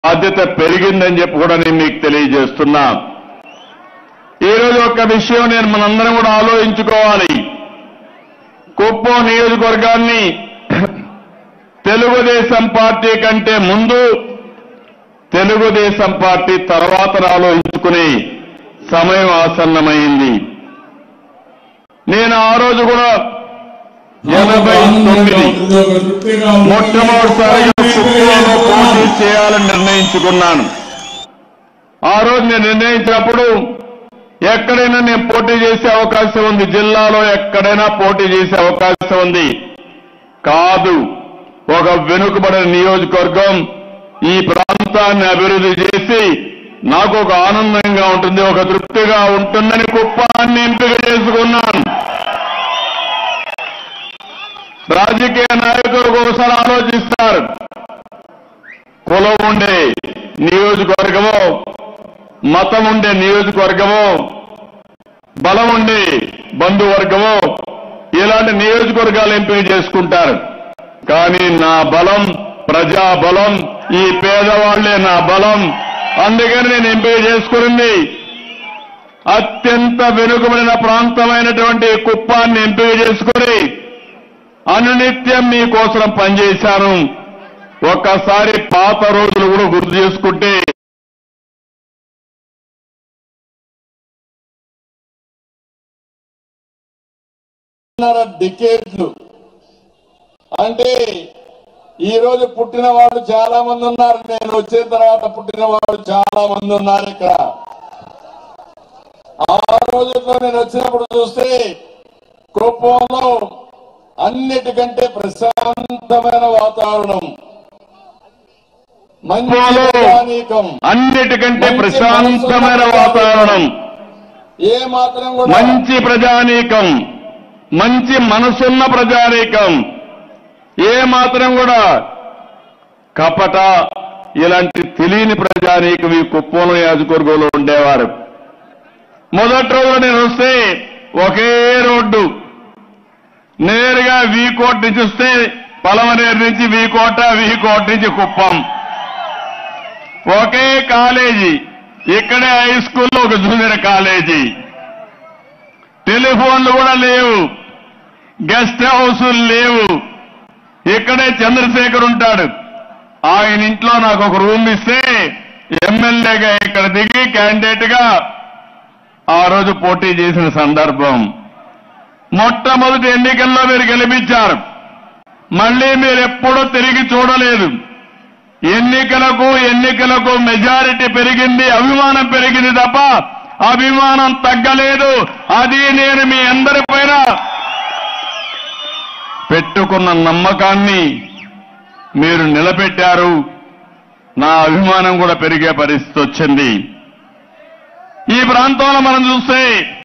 బాధ్యత పెరిగిందని చెప్పి కూడా నేను మీకు తెలియజేస్తున్నా ఈరోజు ఒక విషయం నేను మనందరం కూడా ఆలోచించుకోవాలి కుప్పం నియోజకవర్గాన్ని తెలుగుదేశం పార్టీ కంటే ముందు తెలుగుదేశం పార్టీ తర్వాత ఆలోచించుకునే సమయం ఆసన్నమైంది నేను ఆ రోజు కూడా ఎనభై తొమ్మిది మొట్టమొదటిసారిగా కుప్పంలో పోటీ చేయాలని నిర్ణయించుకున్నాను ఆ రోజు నేను నిర్ణయించినప్పుడు ఎక్కడైనా నేను పోటీ చేసే అవకాశం ఉంది జిల్లాలో ఎక్కడైనా పోటీ చేసే అవకాశం ఉంది కాదు ఒక వెనుకబడిన నియోజకవర్గం ఈ ప్రాంతాన్ని అభివృద్ధి చేసి నాకు ఒక ఆనందంగా ఉంటుంది ఒక తృప్తిగా ఉంటుందని కుప్పాన్ని ఎంపిక చేసుకున్నాను రాజకీయ నాయకులు ఒకసారి ఆలోచిస్తారు కులం ఉండే నియోజకవర్గమో మతం ఉండే నియోజకవర్గమో బలం ఉండే బంధువర్గమో ఇలాంటి నియోజకవర్గాలు ఎంపిక చేసుకుంటారు కానీ నా బలం ప్రజా బలం ఈ పేదవాళ్లే నా బలం అందుకని నేను ఎంపిక చేసుకునింది అత్యంత వెనుకబడిన ప్రాంతమైనటువంటి కుప్పాన్ని ఎంపిక చేసుకుని అనునిత్యం మీకోసం పనిచేశాను ఒక్కసారి పాత రోజులు కూడా గుర్తు చేసుకుంటే డికేట్లు అంటే ఈ రోజు పుట్టిన వాళ్ళు చాలా మంది ఉన్నారు నేను వచ్చిన తర్వాత పుట్టిన వాళ్ళు చాలా మంది ఉన్నారు ఇక్కడ ఆ రోజుల్లో నేను వచ్చినప్పుడు చూస్తే కుప్పంలో అన్నిటికంటే ప్రశాంతమైన వాతావరణం మంచి కుప్పంలో ప్రజానీకం అన్నిటికంటే ప్రశాంతమైన వాతావరణం ఏ మాత్రం కూడా మంచి ప్రజానీకం మంచి మనసున్న ప్రజానీకం ఏ మాత్రం కూడా కపట ఇలాంటి తెలియని ప్రజానీకం ఈ కుప్పంలో నియోజకవర్గంలో ఉండేవారు మొదటి రోజు నేను వస్తే ఒకే రోడ్డు నేరుగా వీకోట నుంచి వస్తే పలమనేరు నుంచి వీకోట వీకోట నుంచి కుప్పం ఒకే కాలేజీ ఇక్కడే హై స్కూల్లో ఒక జూనియర్ కాలేజీ టెలిఫోన్లు కూడా లేవు గెస్ట్ హౌసులు లేవు ఇక్కడే చంద్రశేఖర్ ఉంటాడు ఆయన ఇంట్లో నాకు ఒక రూమ్ ఇస్తే ఎమ్మెల్యేగా ఇక్కడ దిగి క్యాండిడేట్ గా ఆ రోజు పోటీ చేసిన సందర్భం మొట్టమొదటి ఎన్నికల్లో మీరు గెలిపించారు మళ్ళీ మీరు ఎప్పుడూ తిరిగి చూడలేదు ఎన్నికలకు ఎన్నికలకు మెజారిటీ పెరిగింది అభిమానం పెరిగింది తప్ప అభిమానం తగ్గలేదు అది నేను మీ అందరి పైన పెట్టుకున్న నమ్మకాన్ని మీరు నిలబెట్టారు నా అభిమానం కూడా పెరిగే పరిస్థితి వచ్చింది ఈ ప్రాంతంలో మనం చూస్తే